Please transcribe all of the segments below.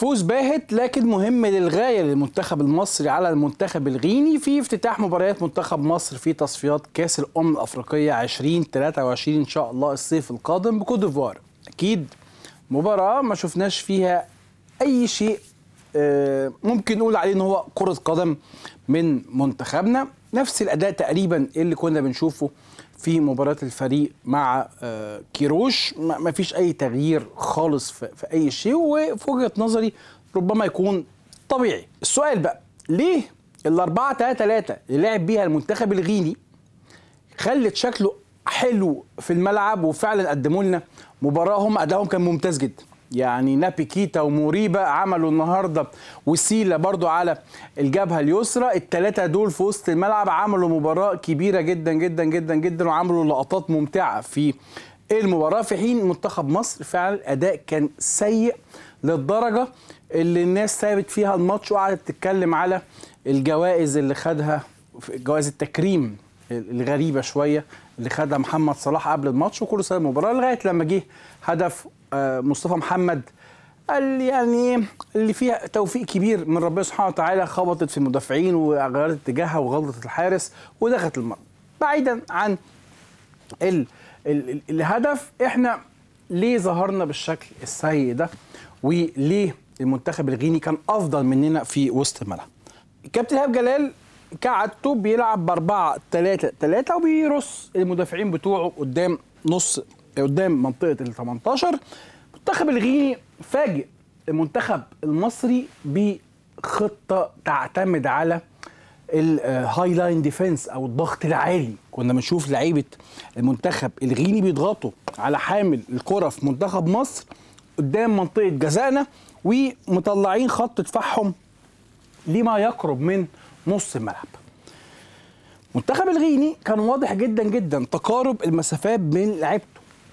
فوز باهت لكن مهم للغايه للمنتخب المصري على المنتخب الغيني في افتتاح مباريات منتخب مصر في تصفيات كاس الامم الافريقيه 2023 ان شاء الله الصيف القادم بكوت ديفوار اكيد مباراه ما شفناش فيها اي شيء آه، ممكن نقول عليه ان هو كره قدم من منتخبنا نفس الاداء تقريبا اللي كنا بنشوفه في مباراه الفريق مع آه، كيروش ما ما فيش اي تغيير خالص في في اي شيء وفي وجهه نظري ربما يكون طبيعي السؤال بقى ليه الأربعة 3 3 اللي لعب بيها المنتخب الغيني خلت شكله حلو في الملعب وفعلا قدموا لنا مباراه هم ادائهم كان ممتاز جدا يعني نابي كيتا وموريبا عملوا النهارده وسيله برضو على الجبهه اليسرى الثلاثه دول في وسط الملعب عملوا مباراه كبيره جدا جدا جدا جدا وعملوا لقطات ممتعه في المباراه في حين منتخب مصر فعلا الاداء كان سيء للدرجه اللي الناس سابت فيها الماتش وقعدت تتكلم على الجوائز اللي خدها جوائز التكريم الغريبه شويه اللي خدها محمد صلاح قبل الماتش وكل سنه المباراه لغايه لما جه هدف آه، مصطفى محمد قال يعني اللي فيها توفيق كبير من ربنا سبحانه وتعالى خبطت في المدافعين وغيرت اتجاهها وغلطت الحارس ودخلت المرمى بعيدا عن ال ال ال الهدف احنا ليه ظهرنا بالشكل السيء ده وليه المنتخب الغيني كان افضل مننا في وسط الملعب الكابتن ايهاب جلال كعادته بيلعب ب 4 3 3 وبيرص المدافعين بتوعه قدام نص قدام منطقه ال 18 المنتخب الغيني فاجئ المنتخب المصري بخطه تعتمد على الهاي لاين ديفense او الضغط العالي كنا بنشوف لعيبه المنتخب الغيني بيضغطوا على حامل الكره في منتخب مصر قدام منطقه جزائنا ومطلعين خط دفاعهم لما يقرب من نص الملعب منتخب الغيني كان واضح جدا جدا تقارب المسافات بين لعيبته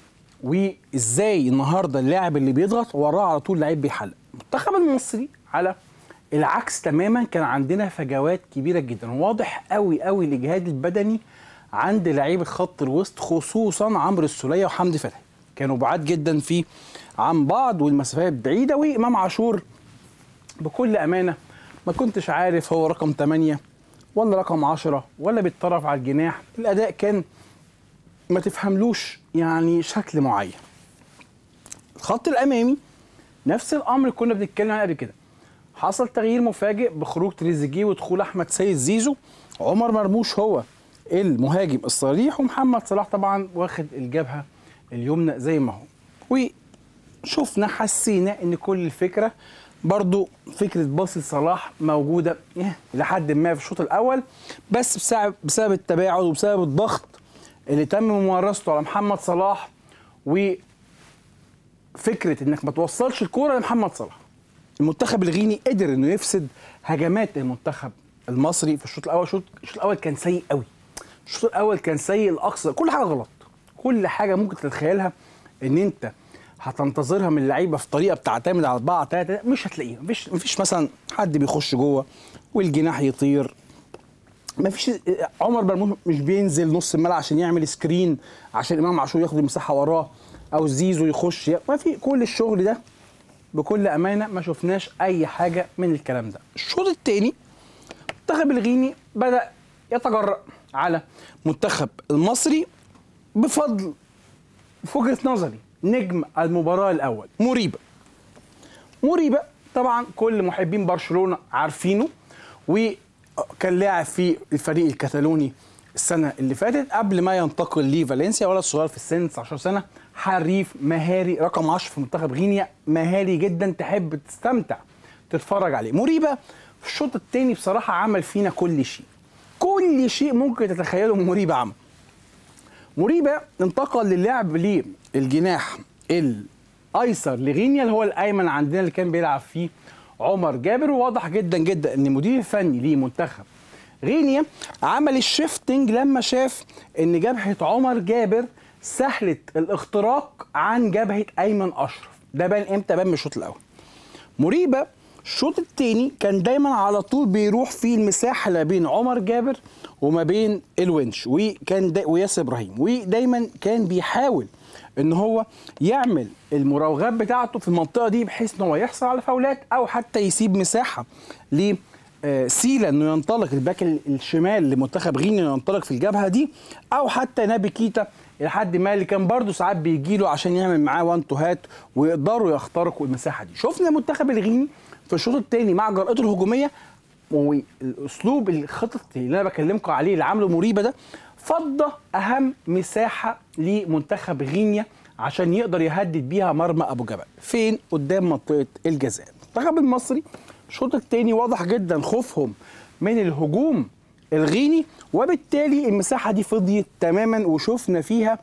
وازاي النهارده اللاعب اللي بيضغط وراه على طول لعيب بيحلق المنتخب المصري على العكس تماما كان عندنا فجوات كبيره جدا واضح قوي قوي الاجهاد البدني عند لعيبه خط الوسط خصوصا عمرو السوليه وحمدي فتحي كانوا بعاد جدا في عن بعض والمسافات بعيده وامام عاشور بكل امانه ما كنتش عارف هو رقم 8 ولا رقم 10 ولا بيتطرف على الجناح الاداء كان ما تفهملوش يعني شكل معين الخط الامامي نفس الامر اللي كنا بنتكلم عنه قبل كده حصل تغيير مفاجئ بخروج تريزيجيه ودخول احمد سيد زيزو عمر مرموش هو المهاجم الصريح ومحمد صلاح طبعا واخد الجبهه اليمنى زي ما هو وشفنا حسينا ان كل الفكره برضو فكره باص صلاح موجوده إيه لحد ما في الشوط الاول بس بسبب بسبب التباعد وبسبب الضغط اللي تم ممارسته على محمد صلاح وفكره انك ما توصلش الكوره لمحمد صلاح المنتخب الغيني قدر انه يفسد هجمات المنتخب المصري في الشوط الاول الشوط الشوط الاول كان سيء قوي الشوط الاول كان سيء الاقصى كل حاجه غلط كل حاجه ممكن تتخيلها ان انت هتنتظرها من اللعيبه في طريقه بتعتمد على 4 3 مش هتلاقيها مفيش مفيش مثلا حد بيخش جوه والجناح يطير مفيش عمر مرموش مش بينزل نص الملعب عشان يعمل سكرين عشان امام عاشور ياخد المساحه وراه او زيزو يخش ما في كل الشغل ده بكل امانه ما شفناش اي حاجه من الكلام ده الشوط الثاني المنتخب الغيني بدا يتجرأ على منتخب المصري بفضل في وجهه نظري نجم المباراه الاول مريبه مريبه طبعا كل محبين برشلونه عارفينه وكان لاعب في الفريق الكتالوني السنه اللي فاتت قبل ما ينتقل لفالنسيا ولد صغير في السن 19 سنه حريف مهاري رقم 10 في منتخب غينيا مهاري جدا تحب تستمتع تتفرج عليه مريبه في الشوط الثاني بصراحه عمل فينا كل شيء كل شيء ممكن تتخيله مريبه عمل مريبه انتقل للعب للجناح الايسر لغينيا اللي هو الايمن عندنا اللي كان بيلعب فيه عمر جابر وواضح جدا جدا ان المدير الفني لمنتخب غينيا عمل الشيفتنج لما شاف ان جبهه عمر جابر سهله الاختراق عن جبهه ايمن اشرف ده بان امتى بان من الشوط الاول مريبه الشوط الثاني كان دايما على طول بيروح في المساحه اللي بين عمر جابر وما بين الونش وكان دا وياسر ابراهيم ودايما كان بيحاول ان هو يعمل المراوغات بتاعته في المنطقه دي بحيث ان هو يحصل على فاولات او حتى يسيب مساحه ل آه، سيلا انه ينطلق الباك الشمال لمنتخب غينيا ينطلق في الجبهه دي او حتى نابي كيتا لحد ما اللي كان برضه ساعات بيجي له عشان يعمل معاه وان تو هات ويقدروا يخترقوا المساحه دي شفنا المنتخب الغيني في الشوط الثاني مع جرأته الهجوميه والاسلوب الخططي اللي انا بكلمكم عليه اللي عامله مريبه ده فضى اهم مساحه لمنتخب غينيا عشان يقدر يهدد بيها مرمى ابو جبل فين قدام منطقه الجزاء المنتخب المصري الشوط الثاني واضح جدا خوفهم من الهجوم الغيني وبالتالي المساحه دي فضيت تماما وشفنا فيها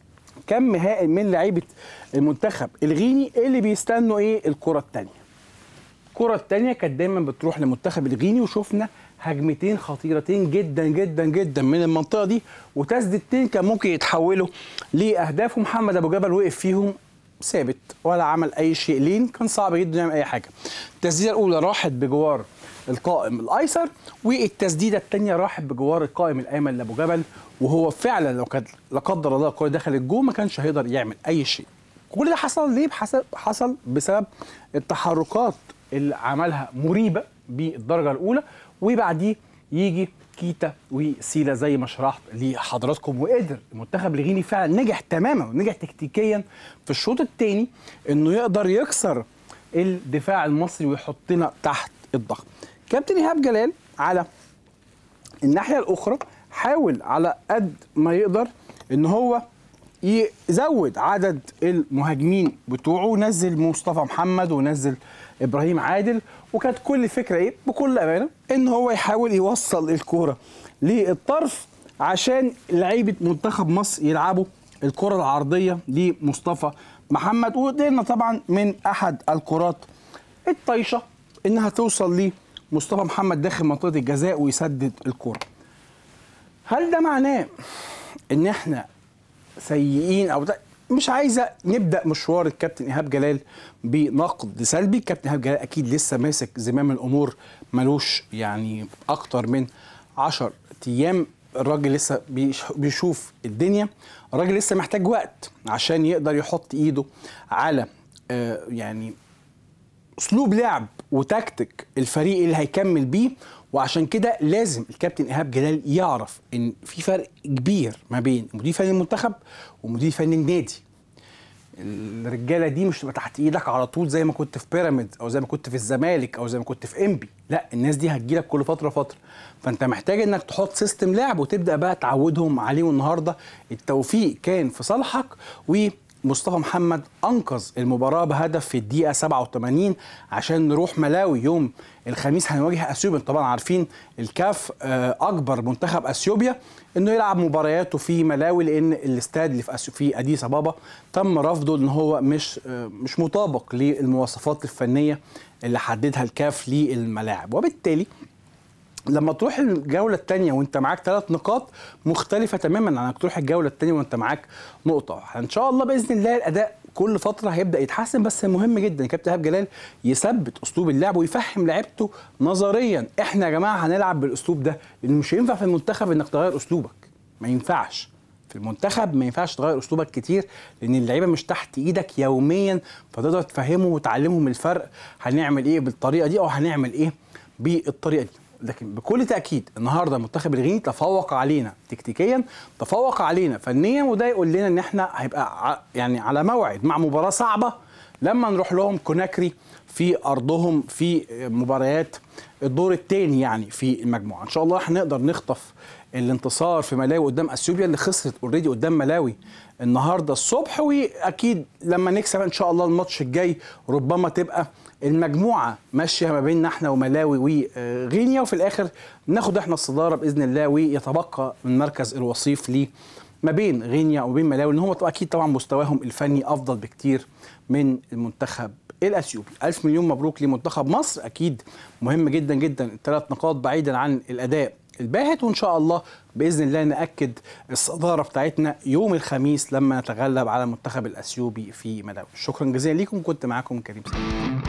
كم هائل من لعيبه المنتخب الغيني اللي بيستنوا ايه الكره الثانيه الكره الثانيه كانت دايما بتروح للمنتخب الغيني وشفنا هجمتين خطيرتين جدا جدا جدا من المنطقه دي وتسديدتين كان ممكن يتحولوا لاهداف ومحمد ابو جبل وقف فيهم ثابت ولا عمل اي شيء لين كان صعب جدا يعمل اي حاجه التسديده الاولى راحت بجوار القائم الايسر والتسديده الثانيه راحت بجوار القائم الايمن لابو جبل وهو فعلا لو كان لا قدر الله الكوره دخلت جوه ما كانش هيقدر يعمل اي شيء كل ده حصل ليه حصل حصل بسبب التحركات اللي عملها مريبه بالدرجه الاولى وبعديه يجي كيتا وسيلا زي ما شرحت لحضراتكم وقدر المنتخب الغيني فعلا نجح تماما ونجح تكتيكيا في الشوط الثاني انه يقدر يكسر الدفاع المصري ويحطنا تحت الضغط كابتن ايهاب جلال على الناحيه الاخرى حاول على قد ما يقدر ان هو يزود عدد المهاجمين بتوعه ونزل مصطفى محمد ونزل ابراهيم عادل وكانت كل فكره ايه بكل امانه ان هو يحاول يوصل الكوره للطرف عشان لعيبه منتخب مصر يلعبوا الكره العرضيه لمصطفى محمد وقدرنا طبعا من احد الكرات الطايشه انها توصل لمصطفى محمد داخل منطقه الجزاء ويسدد الكوره هل ده معناه ان احنا سيئين او مش عايزه نبدا مشوار الكابتن ايهاب جلال بنقد سلبي الكابتن ايهاب جلال اكيد لسه ماسك زمام الامور ملوش يعني اكتر من 10 ايام الراجل لسه بيشوف الدنيا الراجل لسه محتاج وقت عشان يقدر يحط ايده على آه يعني اسلوب لعب وتكتيك الفريق اللي هيكمل بيه وعشان كده لازم الكابتن ايهاب جلال يعرف ان في فرق كبير ما بين مدير فني المنتخب ومدير فني النادي الرجاله دي مش تبقى تحت ايدك على طول زي ما كنت في بيراميدز او زي ما كنت في الزمالك او زي ما كنت في انبي لا الناس دي هتجيلك كل فتره فتره فانت محتاج انك تحط سيستم لعب وتبدا بقى تعودهم عليه والنهارده التوفيق كان في صالحك و مصطفى محمد انقذ المباراه بهدف في الدقيقه 87 عشان نروح ملاوي يوم الخميس هنواجه اثيوبيا طبعا عارفين الكاف آه، اكبر منتخب اثيوبيا انه يلعب مبارياته في ملاوي لان الاستاد اللي في في اديس ابابا تم رفضه ان هو مش آه، مش مطابق للمواصفات الفنيه اللي حددها الكاف للملاعب وبالتالي لما تروح الجوله الثانيه وانت معاك ثلاث نقاط مختلفه تماما عن انك تروح الجوله الثانيه وانت معاك نقطه ان شاء الله باذن الله الاداء كل فتره هيبدا يتحسن بس مهم جدا كابتن ايهاب جلال يثبت اسلوب اللعب ويفهم لعيبته نظريا احنا يا جماعه هنلعب بالاسلوب ده لان مش هينفع في المنتخب انك تغير اسلوبك ما ينفعش في المنتخب ما ينفعش تغير اسلوبك كتير لان اللعيبه مش تحت ايدك يوميا فتقدر تفهمهم وتعلمهم الفرق هنعمل ايه بالطريقه دي او هنعمل ايه بالطريقه دي لكن بكل تاكيد النهارده المنتخب الغيني تفوق علينا تكتيكيا تفوق علينا فنيا وده يقول لنا ان احنا هيبقى يعني على موعد مع مباراه صعبه لما نروح لهم كوناكري في ارضهم في مباريات الدور الثاني يعني في المجموعه ان شاء الله هنقدر نخطف الانتصار في ملاوي قدام اثيوبيا اللي خسرت اوريدي قدام ملاوي النهارده الصبح واكيد لما نكسب ان شاء الله الماتش الجاي ربما تبقى المجموعه ماشيه ما بيننا احنا وملاوي وغينيا وفي الاخر ناخد احنا الصداره باذن الله ويتبقى من مركز الوصيف ليه ما بين غينيا وبين ملاوي ان هم اكيد طبعا مستواهم الفني افضل بكتير من المنتخب الاثيوبي الف مليون مبروك لمنتخب مصر اكيد مهم جدا جدا الثلاث نقاط بعيدا عن الاداء الباهت وان شاء الله باذن الله ناكد الصداره بتاعتنا يوم الخميس لما نتغلب على المنتخب الاثيوبي في ملاوي شكرا جزيلا لكم كنت معاكم كريم سلام